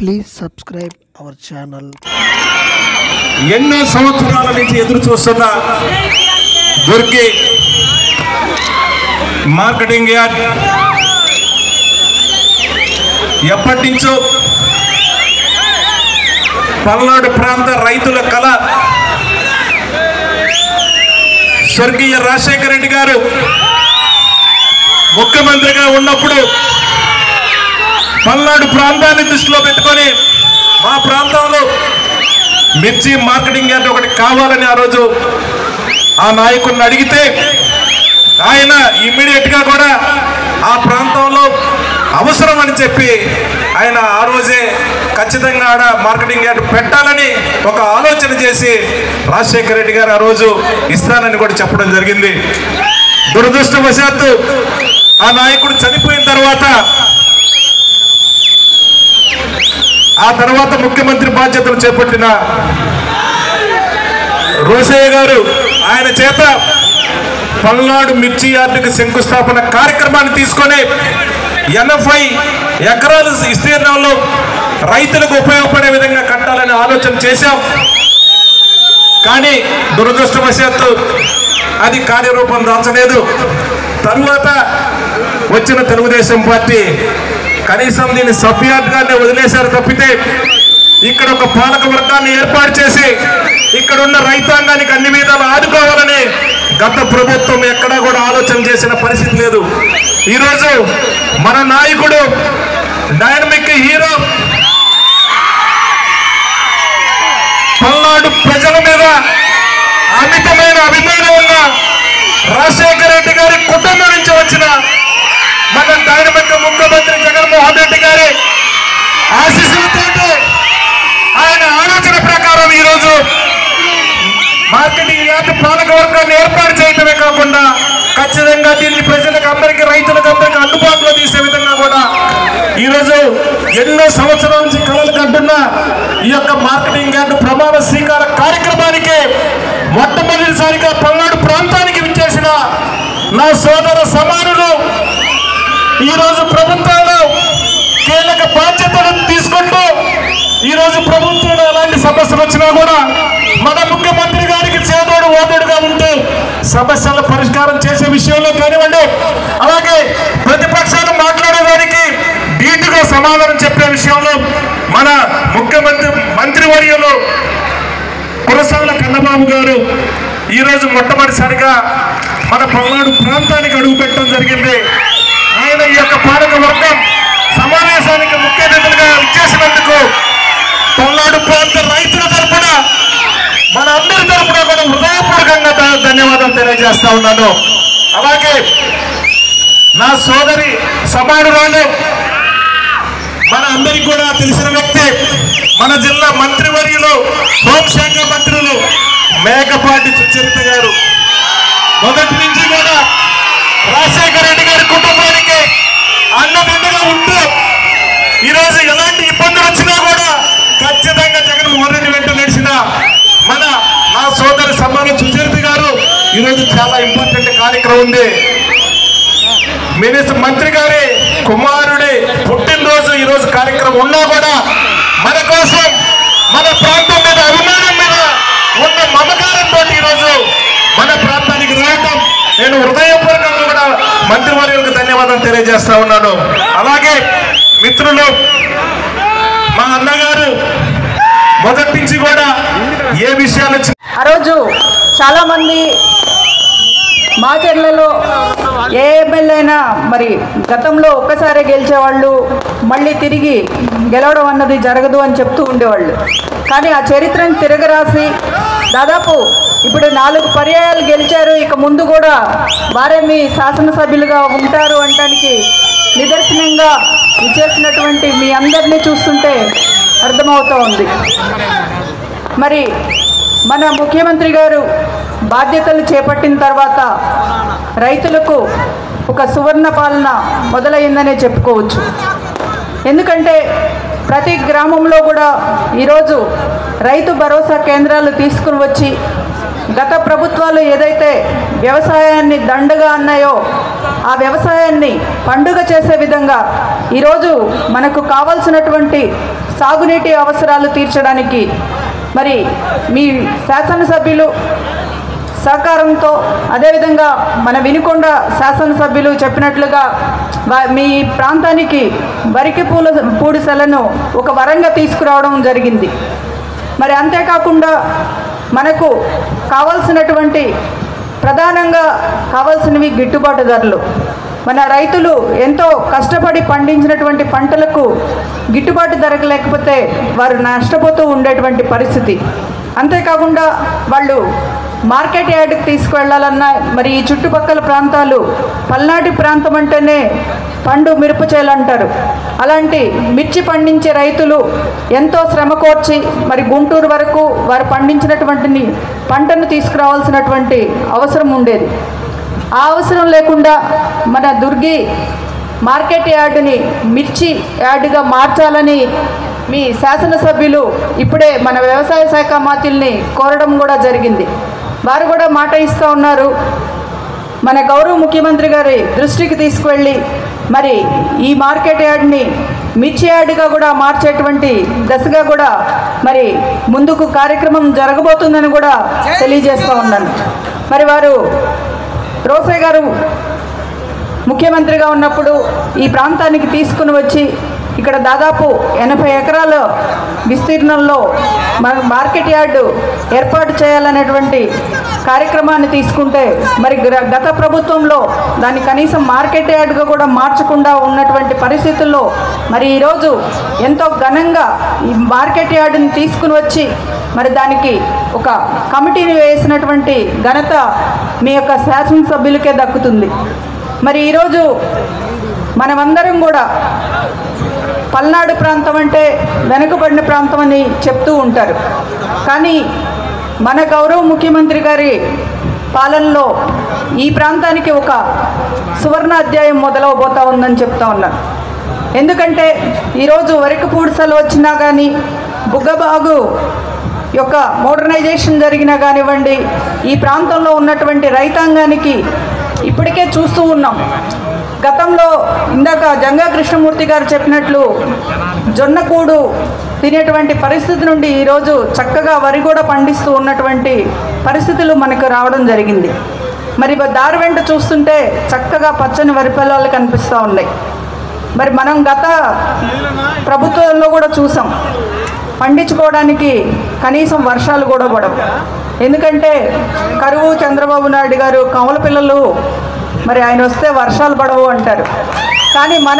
Please subscribe our channel. ఎన్నో సంవత్సరాల నుంచి ఎదురు చూస్తున్న దుర్గి మార్కెటింగ్ యార్డ్ ఎప్పటి నుంచో పల్నాడు ప్రాంత రైతుల కళ స్వర్గీయ రాజశేఖర రెడ్డి గారు ముఖ్యమంత్రిగా ఉన్నప్పుడు పల్నాడు ప్రాంతాన్ని దృష్టిలో పెట్టుకొని మా ప్రాంతంలో మిర్చి మార్కెటింగ్ యార్డ్ ఒకటి కావాలని ఆ రోజు ఆ నాయకుడిని అడిగితే ఆయన ఇమ్మీడియట్ గా కూడా ఆ ప్రాంతంలో అవసరం అని చెప్పి ఆయన ఆ రోజే ఖచ్చితంగా ఆడ మార్కెటింగ్ యార్డ్ పెట్టాలని ఒక ఆలోచన చేసి రాజశేఖర రెడ్డి గారు ఆ రోజు ఇస్తానని కూడా చెప్పడం జరిగింది దురదృష్టవశాత్తు ఆ నాయకుడు చనిపోయిన తర్వాత ఆ తర్వాత ముఖ్యమంత్రి బాధ్యతలు చేపట్టిన రోసయ్య గారు ఆయన చేత పల్నాడు మిర్చి యార్డుకి శంకుస్థాపన కార్యక్రమాన్ని తీసుకొని ఎనభై ఎకరాల విస్తీర్ణంలో రైతులకు ఉపయోగపడే విధంగా కట్టాలని ఆలోచన చేశాం కానీ దురదృష్టవశాత్తు అది కార్యరూపం దాల్చలేదు తరువాత వచ్చిన తెలుగుదేశం పార్టీ కనీసం దీన్ని సభ్యార్థిగానే వదిలేశారు తప్పితే ఇక్కడ ఒక పాలక వర్గాన్ని ఏర్పాటు చేసి ఇక్కడ ఉన్న రైతాంగానికి అన్ని విధాలు ఆదుకోవాలని గత ప్రభుత్వం ఎక్కడా కూడా ఆలోచన చేసిన పరిస్థితి లేదు ఈరోజు మన నాయకుడు డైనమిక్ హీరో పల్నాడు ప్రజల మీద అమితమైన అభిమానం ఉన్న రాజశేఖర రెడ్డి గారి కుటుంబం నుంచి వచ్చిన మన డైనమిక్ ముఖ్యమంత్రి జగన్మోహన్ రెడ్డి గారి ఆశీస్సులతో ఆయన ఆలోచన ప్రకారం ఈరోజు మార్కెటింగ్ యార్డ్ పాలక వర్గాన్ని ఏర్పాటు చేయడమే కాకుండా ఖచ్చితంగా దీన్ని ప్రజలకు అందరికీ రైతులకు అందరికీ అందుబాటులో తీసే విధంగా కూడా ఈరోజు ఎన్నో సంవత్సరాల నుంచి కళలు కంటున్న ఈ యొక్క మార్కెటింగ్ యార్డ్ ప్రమాణ స్వీకార కార్యక్రమానికి మొట్టమొదటిసారిగా పల్నాడు ప్రాంతానికి విచ్చేసిన నా సోదర సమానులు ఈరోజు ప్రభుత్వంలో కీలక బాధ్యతలు తీసుకుంటూ ఈరోజు ప్రభుత్వంలో ఎలాంటి సమస్యలు వచ్చినా కూడా మన ముఖ్యమంత్రి గారికి చేదోడు ఓదోడుగా ఉంటూ సమస్యల పరిష్కారం చేసే విషయంలో కానివ్వండి అలాగే ప్రతిపక్షాలు మాట్లాడేదానికి ధీటుగా సమాధానం చెప్పే విషయంలో మన ముఖ్యమంత్రి మంత్రివర్యులు కురసాల కన్నబాబు గారు ఈరోజు మొట్టమొదటిసారిగా మన పల్నాడు ప్రాంతానికి అడుగు పెట్టడం జరిగింది ఆయన ఈ యొక్క పాలక వర్గం సమావేశానికి ముఖ్య అతిథులుగా ఇచ్చేసినందుకు పల్నాడు ప్రాంత రైతుల తరపున మన అందరి తరపున కూడా హృదయపూర్వకంగా ధ- ధన్యవాదాలు తెలియజేస్తా ఉన్నాను అలాగే నా సోదరి సమానురాలు మన అందరికి కూడా తెలిసిన వ్యక్తి మన జిల్లా మంత్రివర్యులు హోంశాఖ మంత్రులు మేకపాటి సుచరిత గారు మొదటి నుంచి కూడా రాజశేఖర రెడ్డి గారి కుటుంబానికి అన్నదండగా ఉంటూ ఈరోజు ఎలాంటి ఇబ్బందులు వచ్చినా కూడా ఖచ్చితంగా జగన్మోహన్ రెడ్డి వెంట నడిచిన మన నా సోదరి సమ్మాన సుచరిత గారు ఈరోజు చాలా ఇంపార్టెంట్ కార్యక్రమం ఉంది మినిస్టర్ మంత్రి గారి కుమారుడి పుట్టినరోజు ఈ రోజు కార్యక్రమం ఉన్నా కూడా మన కోసం మన ప్రాంతం మీద అభిమానం మీద ఉన్న మమకారంతో ఈరోజు మన ప్రాంతానికి రావటం నేను హృదయపూర్వకంగా కూడా మంత్రివర్యులకు ధన్యవాదాలు తెలియజేస్తా ఉన్నాను అలాగే మిత్రులు మా అన్నగారు మొదటి నుంచి కూడా ఏ విషయాలు వచ్చినా ఆ రోజు చాలామంది మాచర్లలో ఏ ఎమ్మెల్యే అయినా మరి గతంలో ఒక్కసారి గెలిచేవాళ్ళు మళ్ళీ తిరిగి గెలవడం అన్నది జరగదు అని చెప్తూ ఉండేవాళ్ళు కానీ ఆ చరిత్రను తిరగరాసి దాదాపు ఇప్పుడు నాలుగు పర్యాయాలు గెలిచారు ఇక ముందు కూడా వారే మీ శాసనసభ్యులుగా ఉంటారు అనటానికి నిదర్శనంగా ఇచ్చేసినటువంటి మీ అందరినీ చూస్తుంటే అర్థమవుతూ ఉంది మరి మన ముఖ్యమంత్రి గారు బాధ్యతలు చేపట్టిన తర్వాత రైతులకు ఒక సువర్ణ పాలన మొదలైందనే చెప్పుకోవచ్చు ఎందుకంటే ప్రతి గ్రామంలో కూడా ఈరోజు రైతు భరోసా కేంద్రాలు తీసుకుని వచ్చి గత ప్రభుత్వాలు ఏదైతే వ్యవసాయాన్ని దండగా అన్నాయో ఆ వ్యవసాయాన్ని పండుగ చేసే విధంగా ఈరోజు మనకు కావాల్సినటువంటి సాగునీటి అవసరాలు తీర్చడానికి మరి మీ శాసనసభ్యులు సహకారంతో అదేవిధంగా మన వినుకొండ శాసనసభ్యులు చెప్పినట్లుగా వా- మీ ప్రాంతానికి వరికి పూల పూడిసలను ఒక వరంగా తీసుకురావడం జరిగింది మరి అంతేకాకుండా మనకు కావాల్సినటువంటి ప్రధానంగా కావాల్సినవి గిట్టుబాటు ధరలు మన రైతులు ఎంతో కష్టపడి పండించినటువంటి పంటలకు గిట్టుబాటు ధరకు లేకపోతే వారు నష్టపోతూ ఉండేటువంటి పరిస్థితి అంతేకాకుండా వాళ్ళు మార్కెట్ యార్డ్కి తీసుకువెళ్ళాలన్నా మరి ఈ చుట్టుపక్కల ప్రాంతాలు పల్నాటి ప్రాంతం అంటేనే పండు మిరప చేలు అంటారు అలాంటి మిర్చి పండించే రైతులు ఎంతో శ్రమ కోర్చి మరి గుంటూరు వరకు వారు పండించినటువంటి పంటను తీసుకురావాల్సినటువంటి అవసరం ఉండేది ఆ అవసరం లేకుండా మన దుర్గి మార్కెట్ యార్డుని మిర్చి యార్డుగా మార్చాలని మీ శాసనసభ్యులు ఇప్పుడే మన వ్యవసాయ శాఖ మాత్యుల్ని కోరడం కూడా జరిగింది వారు కూడా మాట ఇస్తూ ఉన్నారు మన గౌరవ ముఖ్యమంత్రి గారి దృష్టికి తీసుకువెళ్ళి మరి ఈ మార్కెట్ యార్డ్ని మిర్చి యార్డ్గా కూడా మార్చేటువంటి దశగా కూడా మరి ముందుకు కార్యక్రమం జరగబోతుందని కూడా తెలియజేస్తూ ఉన్నాను మరి వారు రోసే గారు ముఖ్యమంత్రిగా ఉన్నప్పుడు ఈ ప్రాంతానికి తీసుకుని వచ్చి ఇక్కడ దాదాపు ఎనభై ఎకరాల విస్తీర్ణంలో మన మార్కెట్ యార్డు ఏర్పాటు చేయాలనేటువంటి కార్యక్రమాన్ని తీసుకుంటే మరి గ్ర- గత ప్రభుత్వంలో దాన్ని కనీసం మార్కెట్ యార్డుగా కూడా మార్చకుండా ఉన్నటువంటి పరిస్థితుల్లో మరి ఈరోజు ఎంతో ఘనంగా ఈ మార్కెట్ యార్డుని తీసుకుని వచ్చి మరి దానికి ఒక కమిటీని వేసినటువంటి ఘనత మీ యొక్క శాసనసభ్యులకే దక్కుతుంది మరి ఈరోజు మనమందరం కూడా పల్నాడు ప్రాంతం అంటే వెనుకబడిన ప్రాంతం అని చెప్తూ ఉంటారు కానీ మన గౌరవ ముఖ్యమంత్రి గారి పాలనలో ఈ ప్రాంతానికి ఒక సువర్ణ అధ్యాయం మొదలవబోతా ఉందని చెప్తా ఉన్నాను ఎందుకంటే ఈరోజు వరకు పూడిసలు వచ్చినా కానీ బుగ్గబాగు యొక్క మోడర్నైజేషన్ జరిగినా కానివ్వండి ఈ ప్రాంతంలో ఉన్నటువంటి రైతాంగానికి ఇప్పటికే చూస్తూ ఉన్నాం గతంలో ఇందాక జంగా కృష్ణమూర్తి గారు చెప్పినట్లు జొన్నకూడు తినేటువంటి పరిస్థితి నుండి ఈరోజు చక్కగా వరి కూడా పండిస్తూ ఉన్నటువంటి పరిస్థితులు మనకు రావడం జరిగింది మరి దారి వెంట చూస్తుంటే చక్కగా పచ్చని వరి పొలాలు కనిపిస్తూ ఉన్నాయి మరి మనం గత ప్రభుత్వంలో కూడా చూసాం పండించుకోవడానికి కనీసం వర్షాలు కూడా పడవు ఎందుకంటే కరువు చంద్రబాబు నాయుడు గారు కమల పిల్లలు మరి ఆయన వస్తే వర్షాలు పడవు అంటారు కానీ మన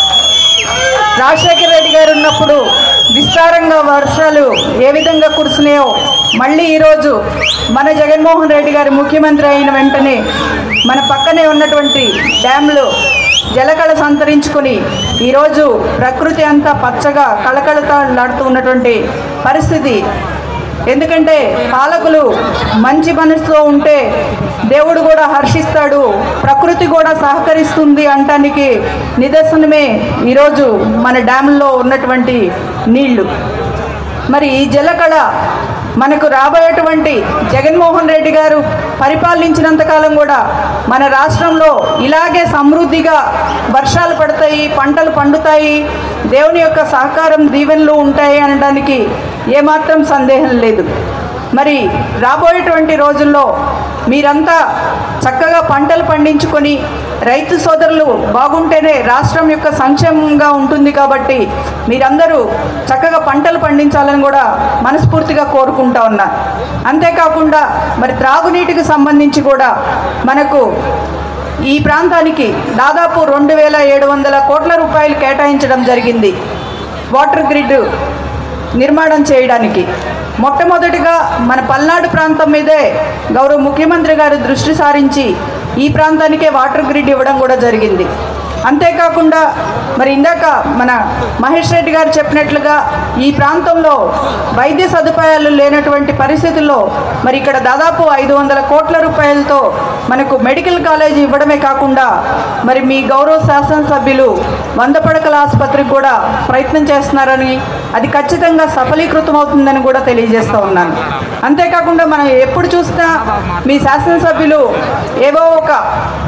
రాజశేఖర రెడ్డి గారు ఉన్నప్పుడు విస్తారంగా వర్షాలు ఏ విధంగా కురిసినాయో మళ్ళీ ఈరోజు మన జగన్మోహన్ రెడ్డి గారు ముఖ్యమంత్రి అయిన వెంటనే మన పక్కనే ఉన్నటువంటి డ్యామ్లు జలకళ సంతరించుకుని ఈరోజు ప్రకృతి అంతా పచ్చగా కళకళలాడుతూ ఉన్నటువంటి పరిస్థితి ఎందుకంటే పాలకులు మంచి మనసులో ఉంటే దేవుడు కూడా హర్షిస్తాడు ప్రకృతి కూడా సహకరిస్తుంది అంటానికి నిదర్శనమే ఈరోజు మన డ్యామ్లో ఉన్నటువంటి నీళ్లు మరి ఈ జలకళ మనకు రాబోయేటువంటి జగన్మోహన్ రెడ్డి గారు పరిపాలించినంతకాలం కూడా మన రాష్ట్రంలో ఇలాగే సమృద్ధిగా వర్షాలు పడతాయి పంటలు పండుతాయి దేవుని యొక్క సహకారం దీవెనలు ఉంటాయి అనడానికి ఏమాత్రం సందేహం లేదు మరి రాబోయేటువంటి రోజుల్లో మీరంతా చక్కగా పంటలు పండించుకొని రైతు సోదరులు బాగుంటేనే రాష్ట్రం యొక్క సంక్షేమంగా ఉంటుంది కాబట్టి మీరందరూ చక్కగా పంటలు పండించాలని కూడా మనస్ఫూర్తిగా కోరుకుంటా ఉన్నా అంతేకాకుండా మరి త్రాగునీటికి సంబంధించి కూడా మనకు ఈ ప్రాంతానికి దాదాపు రెండు వేల ఏడు వందల కోట్ల రూపాయలు కేటాయించడం జరిగింది వాటర్ గ్రిడ్ నిర్మాణం చేయడానికి మొట్టమొదటిగా మన పల్నాడు ప్రాంతం మీదే గౌరవ ముఖ్యమంత్రి గారు దృష్టి సారించి ఈ ప్రాంతానికే వాటర్ గ్రిడ్ ఇవ్వడం కూడా జరిగింది అంతేకాకుండా మరి ఇందాక మన మహేష్ రెడ్డి గారు చెప్పినట్లుగా ఈ ప్రాంతంలో వైద్య సదుపాయాలు లేనటువంటి పరిస్థితుల్లో మరి ఇక్కడ దాదాపు ఐదు వందల కోట్ల రూపాయలతో మనకు మెడికల్ కాలేజ్ ఇవ్వడమే కాకుండా మరి మీ గౌరవ శాసనసభ్యులు వంద పడకల ఆసుపత్రికి కూడా ప్రయత్నం చేస్తున్నారని అది ఖచ్చితంగా సఫలీకృతం అవుతుందని కూడా తెలియజేస్తూ ఉన్నాను అంతేకాకుండా మనం ఎప్పుడు చూసినా మీ శాసనసభ్యులు ఏవో ఒక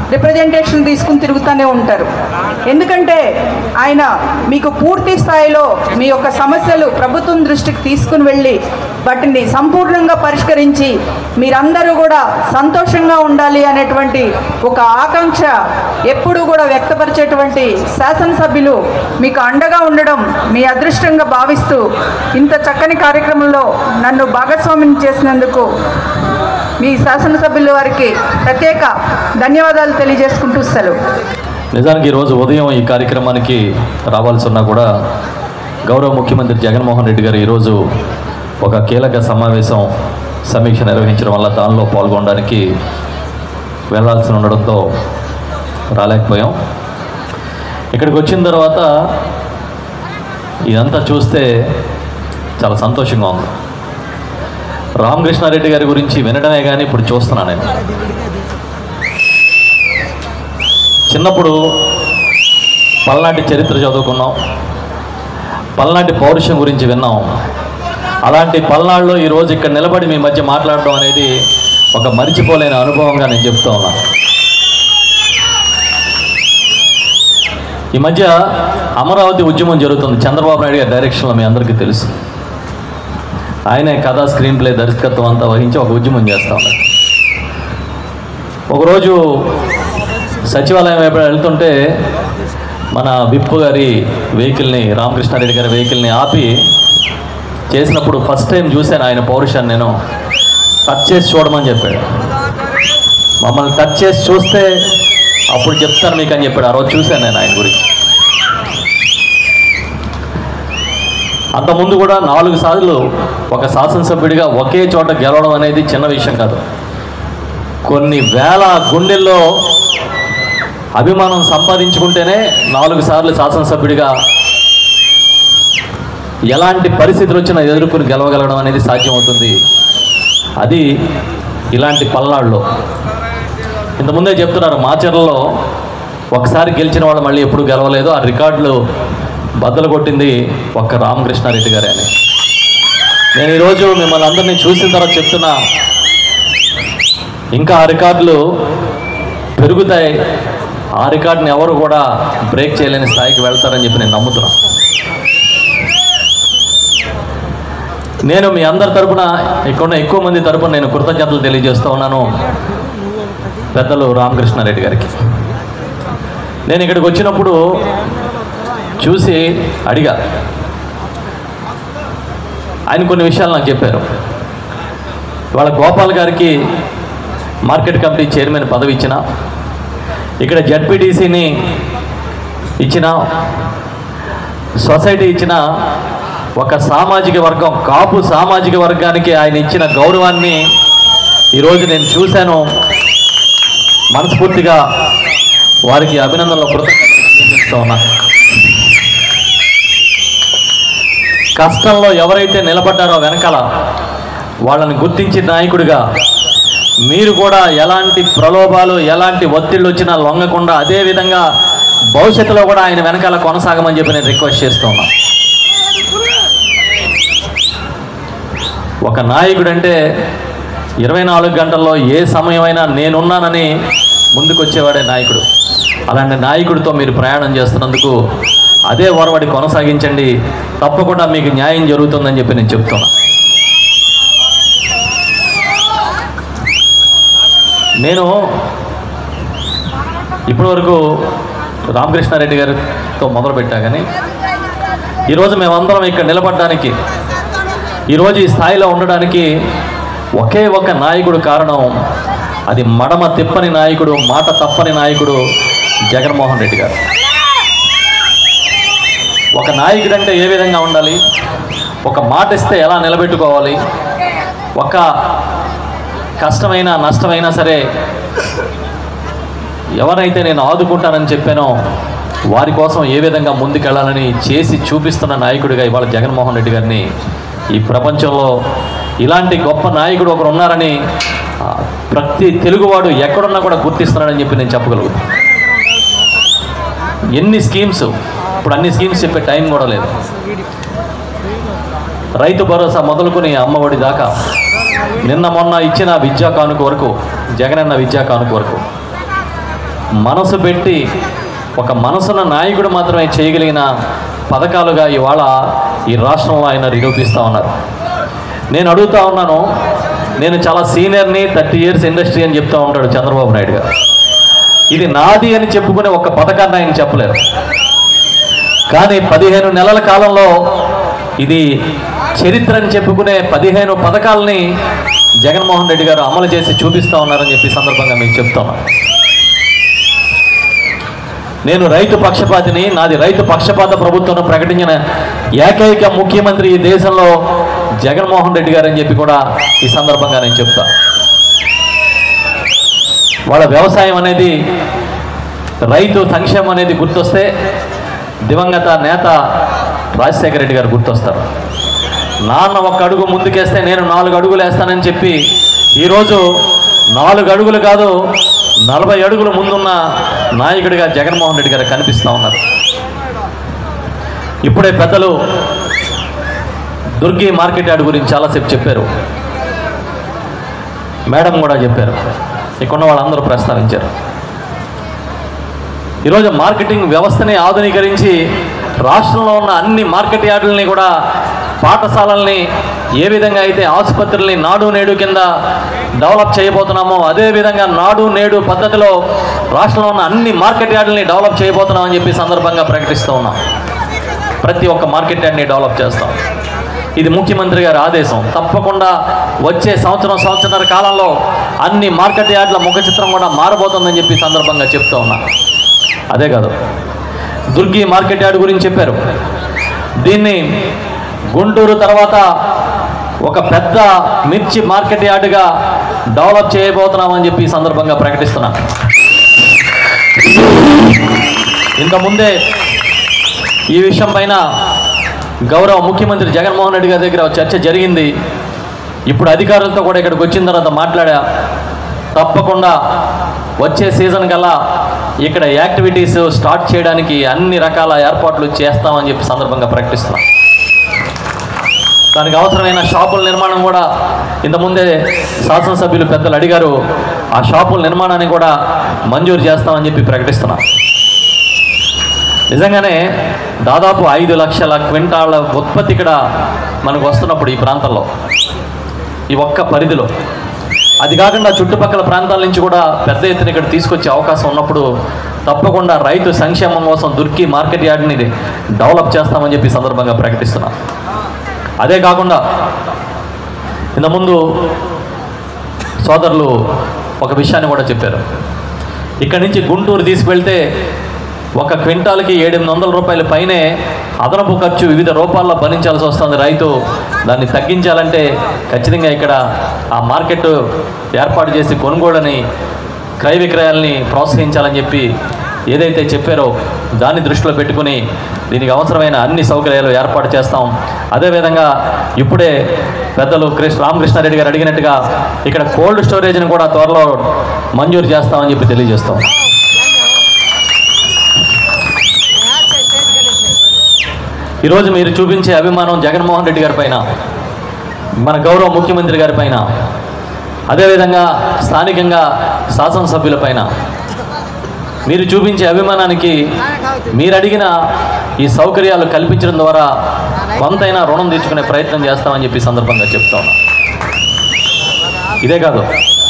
రిప్రజెంటేషన్ తీసుకుని తిరుగుతూనే ఉంటారు ఎందుకంటే ఆయన మీకు పూర్తి స్థాయిలో మీ యొక్క సమస్యలు ప్రభుత్వం దృష్టికి తీసుకుని వెళ్ళి వాటిని సంపూర్ణంగా పరిష్కరించి మీరందరూ కూడా సంతోషంగా ఉండాలి అనేటువంటి ఒక ఆకాంక్ష ఎప్పుడూ కూడా వ్యక్తపరిచేటువంటి శాసనసభ్యులు మీకు అండగా ఉండడం మీ అదృష్టంగా భావిస్తూ ఇంత చక్కని కార్యక్రమంలో నన్ను భాగస్వామ్యం చేసినందుకు మీ శాసనసభ్యుల వారికి ప్రత్యేక ధన్యవాదాలు తెలియజేసుకుంటూ సెలవు నిజానికి ఈరోజు ఉదయం ఈ కార్యక్రమానికి రావాల్సి ఉన్నా కూడా గౌరవ ముఖ్యమంత్రి జగన్మోహన్ రెడ్డి గారు ఈరోజు ఒక కీలక సమావేశం సమీక్ష నిర్వహించడం వల్ల దానిలో పాల్గొనడానికి వెళ్ళాల్సి ఉండడంతో రాలేకపోయాం ఇక్కడికి వచ్చిన తర్వాత ఇదంతా చూస్తే చాలా సంతోషంగా ఉంది రామకృష్ణారెడ్డి గారి గురించి వినడమే కానీ ఇప్పుడు చూస్తున్నాను నేను చిన్నప్పుడు పల్నాటి చరిత్ర చదువుకున్నాం పల్నాటి పౌరుషం గురించి విన్నాం అలాంటి పల్నాడులో ఈరోజు ఇక్కడ నిలబడి మీ మధ్య మాట్లాడడం అనేది ఒక మరిచిపోలేని అనుభవంగా నేను చెప్తూ ఉన్నాను ఈ మధ్య అమరావతి ఉద్యమం జరుగుతుంది చంద్రబాబు నాయుడు గారి డైరెక్షన్లో మీ అందరికీ తెలుసు ఆయనే కథా స్క్రీన్ ప్లే దర్శకత్వం అంతా వహించి ఒక ఉద్యమం చేస్తూ ఉన్నారు ఒకరోజు సచివాలయం వైపు వెళ్తుంటే మన విప్పు గారి వెహికల్ని రామకృష్ణారెడ్డి గారి వెహికల్ని ఆపి చేసినప్పుడు ఫస్ట్ టైం చూశాను ఆయన పౌరుషాన్ని నేను టచ్ చేసి చూడమని చెప్పాడు మమ్మల్ని టచ్ చేసి చూస్తే అప్పుడు చెప్తాను మీకు అని చెప్పాడు ఆ రోజు చూశాను నేను ఆయన గురించి అంతకుముందు కూడా నాలుగు సార్లు ఒక శాసనసభ్యుడిగా ఒకే చోట గెలవడం అనేది చిన్న విషయం కాదు కొన్ని వేల గుండెల్లో అభిమానం సంపాదించుకుంటేనే నాలుగు సార్లు శాసనసభ్యుడిగా ఎలాంటి పరిస్థితులు వచ్చినా ఎదుర్కొని గెలవగలగడం అనేది సాధ్యమవుతుంది అది ఇలాంటి పల్నాడులో ఇంతకుముందే చెప్తున్నారు మాచర్లలో ఒకసారి గెలిచిన వాళ్ళు మళ్ళీ ఎప్పుడు గెలవలేదు ఆ రికార్డులు బద్దలు కొట్టింది ఒక్క రామకృష్ణారెడ్డి గారే అని నేను ఈరోజు మిమ్మల్ని అందరినీ చూసిన తర్వాత చెప్తున్నా ఇంకా ఆ రికార్డులు పెరుగుతాయి ఆ రికార్డుని ఎవరు కూడా బ్రేక్ చేయలేని స్థాయికి వెళ్తారని చెప్పి నేను నమ్ముతున్నాను నేను మీ అందరి తరపున ఇక్కడ ఎక్కువ మంది తరపున నేను కృతజ్ఞతలు తెలియజేస్తూ ఉన్నాను పెద్దలు రామకృష్ణారెడ్డి గారికి నేను ఇక్కడికి వచ్చినప్పుడు చూసి అడిగా ఆయన కొన్ని విషయాలు నాకు చెప్పారు వాళ్ళ గోపాల్ గారికి మార్కెట్ కమిటీ చైర్మన్ పదవి ఇచ్చిన ఇక్కడ జడ్పీటీసీని ఇచ్చిన సొసైటీ ఇచ్చిన ఒక సామాజిక వర్గం కాపు సామాజిక వర్గానికి ఆయన ఇచ్చిన గౌరవాన్ని ఈరోజు నేను చూశాను మనస్ఫూర్తిగా వారికి అభినందనలు కృతజ్ఞతలు తెలియజేస్తూ ఉన్నా కష్టంలో ఎవరైతే నిలబడ్డారో వెనకాల వాళ్ళని గుర్తించిన నాయకుడిగా మీరు కూడా ఎలాంటి ప్రలోభాలు ఎలాంటి ఒత్తిళ్ళు వచ్చినా లొంగకుండా అదే విధంగా భవిష్యత్తులో కూడా ఆయన వెనకాల కొనసాగమని చెప్పి నేను రిక్వెస్ట్ చేస్తూ ఉన్నా ఒక నాయకుడు అంటే ఇరవై నాలుగు గంటల్లో ఏ సమయమైనా నేనున్నానని ముందుకు వచ్చేవాడే నాయకుడు అలాంటి నాయకుడితో మీరు ప్రయాణం చేస్తున్నందుకు అదే ఒరవడి కొనసాగించండి తప్పకుండా మీకు న్యాయం జరుగుతుందని చెప్పి నేను చెప్తున్నా నేను ఇప్పటివరకు రామకృష్ణారెడ్డి గారితో మొదలుపెట్టా కానీ ఈరోజు మేమందరం ఇక్కడ నిలబడడానికి ఈరోజు ఈ స్థాయిలో ఉండడానికి ఒకే ఒక నాయకుడు కారణం అది మడమ తిప్పని నాయకుడు మాట తప్పని నాయకుడు జగన్మోహన్ రెడ్డి గారు ఒక నాయకుడు అంటే ఏ విధంగా ఉండాలి ఒక మాట ఇస్తే ఎలా నిలబెట్టుకోవాలి ఒక కష్టమైనా నష్టమైనా సరే ఎవరైతే నేను ఆదుకుంటానని చెప్పానో వారి కోసం ఏ విధంగా ముందుకెళ్ళాలని చేసి చూపిస్తున్న నాయకుడిగా ఇవాళ జగన్మోహన్ రెడ్డి గారిని ఈ ప్రపంచంలో ఇలాంటి గొప్ప నాయకుడు ఒకరు ఉన్నారని ఆ, ప్రతి తెలుగువాడు ఎక్కడున్నా కూడా గుర్తిస్తున్నాడని చెప్పి నేను చెప్పగలుగుతాను ఎన్ని స్కీమ్స్ ఇప్పుడు అన్ని స్కీమ్స్ చెప్పే టైం కూడా లేదు రైతు భరోసా మొదలుకొని అమ్మఒడి దాకా నిన్న మొన్న ఇచ్చిన విద్యా కానుక వరకు జగనన్న విద్యా కానుక వరకు మనసు పెట్టి ఒక మనసున్న నాయకుడు మాత్రమే చేయగలిగిన పథకాలుగా ఇవాళ ఈ రాష్ట్రంలో ఆయన నిరూపిస్తూ ఉన్నారు నేను అడుగుతా ఉన్నాను నేను చాలా సీనియర్ని థర్టీ ఇయర్స్ ఇండస్ట్రీ అని చెప్తా ఉంటాడు చంద్రబాబు నాయుడు గారు ఇది నాది అని చెప్పుకునే ఒక పథకాన్ని ఆయన చెప్పలేరు కానీ పదిహేను నెలల కాలంలో ఇది చరిత్ర అని చెప్పుకునే పదిహేను పథకాలని జగన్మోహన్ రెడ్డి గారు అమలు చేసి చూపిస్తా ఉన్నారని చెప్పి ఈ సందర్భంగా మీకు చెప్తున్నాను నేను రైతు పక్షపాతిని నాది రైతు పక్షపాత ప్రభుత్వం ప్రకటించిన ఏకైక ముఖ్యమంత్రి ఈ దేశంలో జగన్మోహన్ రెడ్డి గారు అని చెప్పి కూడా ఈ సందర్భంగా నేను చెప్తా వాళ్ళ వ్యవసాయం అనేది రైతు సంక్షేమం అనేది గుర్తొస్తే దివంగత నేత రాజశేఖర రెడ్డి గారు గుర్తొస్తారు నాన్న ఒక అడుగు ముందుకేస్తే నేను నాలుగు అడుగులు వేస్తానని చెప్పి ఈరోజు నాలుగు అడుగులు కాదు నలభై అడుగులు ముందున్న నాయకుడిగా జగన్మోహన్ రెడ్డి గారు కనిపిస్తూ ఉన్నారు ఇప్పుడే పెద్దలు దుర్గి మార్కెట్ యార్డ్ గురించి చాలాసేపు చెప్పారు మేడం కూడా చెప్పారు ఇక్కడ వాళ్ళందరూ ప్రస్తావించారు ఈరోజు మార్కెటింగ్ వ్యవస్థని ఆధునీకరించి రాష్ట్రంలో ఉన్న అన్ని మార్కెట్ యార్డులని కూడా పాఠశాలల్ని ఏ విధంగా అయితే ఆసుపత్రుల్ని నాడు నేడు కింద డెవలప్ చేయబోతున్నామో అదే విధంగా నాడు నేడు పద్ధతిలో రాష్ట్రంలో ఉన్న అన్ని మార్కెట్ యార్డుల్ని డెవలప్ చేయబోతున్నామని చెప్పి సందర్భంగా ప్రకటిస్తూ ఉన్నాం ప్రతి ఒక్క మార్కెట్ యార్డ్ని డెవలప్ చేస్తాం ఇది ముఖ్యమంత్రి గారి ఆదేశం తప్పకుండా వచ్చే సంవత్సరం సంవత్సరాల కాలంలో అన్ని మార్కెట్ యార్డ్ల ముఖ చిత్రం కూడా మారబోతుందని చెప్పి ఈ సందర్భంగా చెప్తూ ఉన్నా అదే కాదు దుర్గి మార్కెట్ యార్డ్ గురించి చెప్పారు దీన్ని గుంటూరు తర్వాత ఒక పెద్ద మిర్చి మార్కెట్ యార్డుగా డెవలప్ చేయబోతున్నామని చెప్పి ఈ సందర్భంగా ప్రకటిస్తున్నా ఇంతకుముందే ఈ విషయం పైన గౌరవ ముఖ్యమంత్రి జగన్మోహన్ రెడ్డి గారి దగ్గర చర్చ జరిగింది ఇప్పుడు అధికారులతో కూడా ఇక్కడికి వచ్చిన తర్వాత మాట్లాడా తప్పకుండా వచ్చే సీజన్ కల్లా ఇక్కడ యాక్టివిటీస్ స్టార్ట్ చేయడానికి అన్ని రకాల ఏర్పాట్లు చేస్తామని చెప్పి సందర్భంగా ప్రకటిస్తున్నాం దానికి అవసరమైన షాపుల నిర్మాణం కూడా ఇంతకుముందే శాసనసభ్యులు పెద్దలు అడిగారు ఆ షాపుల నిర్మాణాన్ని కూడా మంజూరు చేస్తామని చెప్పి ప్రకటిస్తున్నాం నిజంగానే దాదాపు ఐదు లక్షల క్వింటాళ్ళ ఉత్పత్తి ఇక్కడ మనకు వస్తున్నప్పుడు ఈ ప్రాంతంలో ఈ ఒక్క పరిధిలో అది కాకుండా చుట్టుపక్కల ప్రాంతాల నుంచి కూడా పెద్ద ఎత్తున ఇక్కడ తీసుకొచ్చే అవకాశం ఉన్నప్పుడు తప్పకుండా రైతు సంక్షేమం కోసం దుర్కి మార్కెట్ యార్డ్ని డెవలప్ చేస్తామని చెప్పి ఈ సందర్భంగా ప్రకటిస్తున్నా అదే కాకుండా ఇంతకుముందు సోదరులు ఒక విషయాన్ని కూడా చెప్పారు ఇక్కడి నుంచి గుంటూరు తీసుకువెళ్తే ఒక క్వింటాల్కి ఏడెనిమిది వందల రూపాయల పైనే అదనపు ఖర్చు వివిధ రూపాల్లో భరించాల్సి వస్తుంది రైతు దాన్ని తగ్గించాలంటే ఖచ్చితంగా ఇక్కడ ఆ మార్కెట్ ఏర్పాటు చేసి కొనుగోళ్ళని క్రయ విక్రయాలని ప్రోత్సహించాలని చెప్పి ఏదైతే చెప్పారో దాన్ని దృష్టిలో పెట్టుకుని దీనికి అవసరమైన అన్ని సౌకర్యాలు ఏర్పాటు చేస్తాం అదేవిధంగా ఇప్పుడే పెద్దలు కృష్ణ రామకృష్ణారెడ్డి గారు అడిగినట్టుగా ఇక్కడ కోల్డ్ స్టోరేజ్ని కూడా త్వరలో మంజూరు చేస్తామని చెప్పి తెలియజేస్తాం ఈరోజు మీరు చూపించే అభిమానం జగన్మోహన్ రెడ్డి గారి పైన మన గౌరవ ముఖ్యమంత్రి గారి పైన అదేవిధంగా స్థానికంగా శాసనసభ్యుల పైన మీరు చూపించే అభిమానానికి మీరు అడిగిన ఈ సౌకర్యాలు కల్పించడం ద్వారా కొంతైనా రుణం తీర్చుకునే ప్రయత్నం చేస్తామని చెప్పి ఈ సందర్భంగా చెప్తా ఉన్నా ఇదే కాదు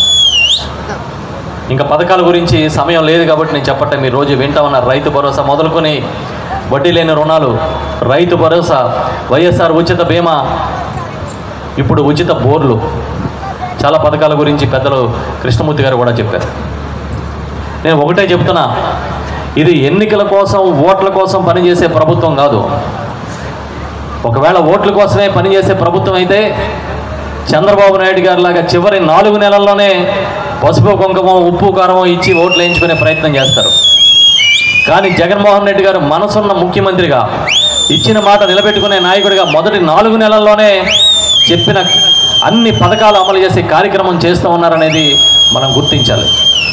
ఇంకా పథకాల గురించి సమయం లేదు కాబట్టి నేను చెప్పట్టే మీరు రోజు వింటా ఉన్నారు రైతు భరోసా మొదలుకొని వడ్డీ లేని రుణాలు రైతు భరోసా వైఎస్ఆర్ ఉచిత బీమా ఇప్పుడు ఉచిత బోర్లు చాలా పథకాల గురించి పెద్దలు కృష్ణమూర్తి గారు కూడా చెప్పారు నేను ఒకటే చెప్తున్నా ఇది ఎన్నికల కోసం ఓట్ల కోసం పనిచేసే ప్రభుత్వం కాదు ఒకవేళ ఓట్ల కోసమే పనిచేసే ప్రభుత్వం అయితే చంద్రబాబు నాయుడు గారి లాగా చివరి నాలుగు నెలల్లోనే పసుపు కుంకుమ ఉప్పు కారం ఇచ్చి ఓట్లు వేయించుకునే ప్రయత్నం చేస్తారు కానీ జగన్మోహన్ రెడ్డి గారు మనసున్న ముఖ్యమంత్రిగా ఇచ్చిన మాట నిలబెట్టుకునే నాయకుడిగా మొదటి నాలుగు నెలల్లోనే చెప్పిన అన్ని పథకాలు అమలు చేసే కార్యక్రమం చేస్తూ ఉన్నారనేది మనం గుర్తించాలి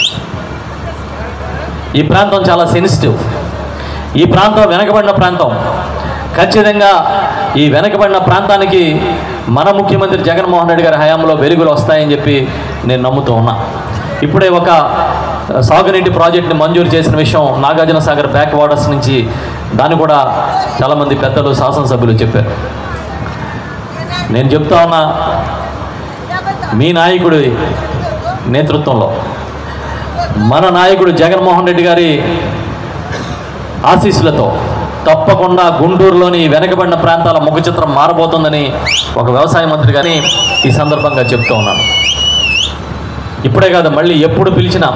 ఈ ప్రాంతం చాలా సెన్సిటివ్ ఈ ప్రాంతం వెనకబడిన ప్రాంతం ఖచ్చితంగా ఈ వెనకబడిన ప్రాంతానికి మన ముఖ్యమంత్రి జగన్మోహన్ రెడ్డి గారి హయాంలో వెలుగులు వస్తాయని చెప్పి నేను నమ్ముతూ ఉన్నా ఇప్పుడే ఒక సాగునీటి ప్రాజెక్టుని మంజూరు చేసిన విషయం నాగార్జున సాగర్ బ్యాక్ వాటర్స్ నుంచి దాన్ని కూడా చాలామంది పెద్దలు శాసనసభ్యులు చెప్పారు నేను చెప్తా ఉన్నా మీ నాయకుడి నేతృత్వంలో మన నాయకుడు జగన్మోహన్ రెడ్డి గారి ఆశీస్సులతో తప్పకుండా గుంటూరులోని వెనకబడిన ప్రాంతాల ముఖ చిత్రం మారబోతుందని ఒక వ్యవసాయ మంత్రి గారిని ఈ సందర్భంగా చెప్తూ ఉన్నాను ఇప్పుడే కాదు మళ్ళీ ఎప్పుడు పిలిచినా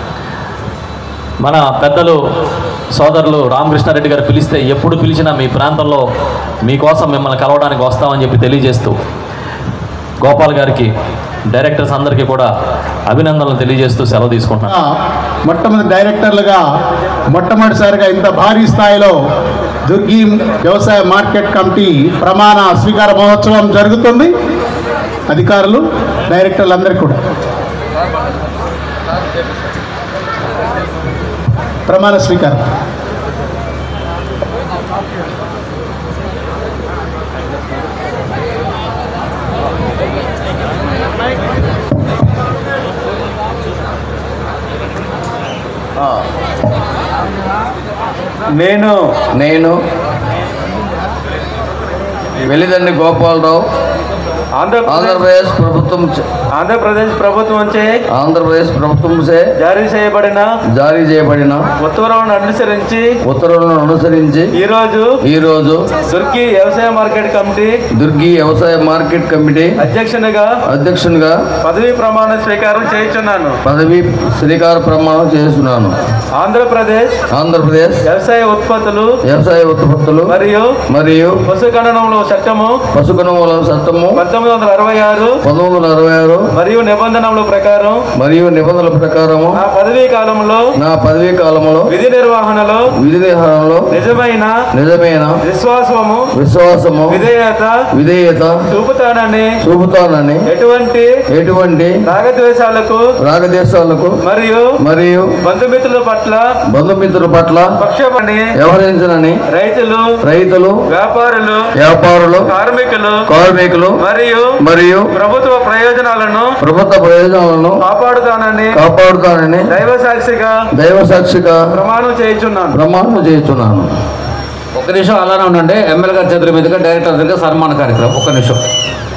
మన పెద్దలు సోదరులు రామకృష్ణారెడ్డి గారు పిలిస్తే ఎప్పుడు పిలిచినా మీ ప్రాంతంలో మీకోసం మిమ్మల్ని కలవడానికి వస్తామని చెప్పి తెలియజేస్తూ గోపాల్ గారికి డైరెక్టర్స్ అందరికీ కూడా అభినందనలు తెలియజేస్తూ సెలవు తీసుకుంటున్నాను మొట్టమొదటి డైరెక్టర్లుగా మొట్టమొదటిసారిగా ఇంత భారీ స్థాయిలో దుర్గి వ్యవసాయ మార్కెట్ కమిటీ ప్రమాణ స్వీకార మహోత్సవం జరుగుతుంది అధికారులు డైరెక్టర్లందరికీ కూడా ప్రమాణ స్వీకారం నేను నేను వెలిదండి గోపాలరావు ఆంధ్రప్రదేశ్ ఆంధ్రప్రదేశ్ ప్రభుత్వం చే- ఆంధ్రప్రదేశ్ ప్రభుత్వంచే ఆంధ్రప్రదేశ్ ప్రభుత్వంచే జారీ చేయబడిన జారీ చేయబడిన ఉత్తర్వులను అనుసరించి ఉత్తర్వులను అనుసరించి ఈరోజు ఈరోజు దుర్గి వ్యవసాయ మార్కెట్ కమిటీ దుర్గి వ్యవసాయ మార్కెట్ కమిటీ అధ్యక్షునిగా అధ్యక్షునిగా పదవీ ప్రమాణ స్వీకారం చేయించున్నాను పదవి శ్రీకార ప్రమాణం చేస్తున్నాను ఆంధ్రప్రదేశ్ ఆంధ్రప్రదేశ్ వ్యవసాయ ఉత్పత్తులు వ్యవసాయ ఉత్పత్తులు మరియు మరియు పశు గణనంలో చట్టము పశుగణముల చట్టము పంతొమ్మిది వందల అరవై ఆరు పంతొమ్మిది వందల అరవై ఆరు మరియు నిబంధనల ప్రకారం మరియు నిబంధనల ప్రకారము నా పదవీ కాలంలో నా పదవీ కాలంలో విధి నిర్వహణలో విధి నిర్వహణలో నిజమైన నిజమైన విశ్వాసము విశ్వాసము విధేయత విధేయత చూపుతానని చూపుతానని ఎటువంటి ఎటువంటి రాగద్వేషాలకు రాగదేశాలకు మరియు మరియు బంధుమిత్రుల పట్ల బంధుమిత్రుల పట్ల పక్షపని వ్యవహరించనని రైతులు రైతులు వ్యాపారులు వ్యాపారులు కార్మికులు కార్మికులు మరియు మరియు ప్రభుత్వ ప్రయోజనాలను ప్రభుత్వ ప్రయోజనాలను కాపాడుతానని కాపాడుతానని దైవ సాక్షిగా దైవ సాక్షిగా ప్రమాణం చేయించున్నాను ప్రమాణం చేస్తున్నాను ఒక్క నిమిషం అలానే ఉండండి ఎమ్మెల్యే గారి చేతుల మీదుగా డైరెక్టర్ దగ్గర సన్మాన కార్యక్రమం ఒక్క నిమిషం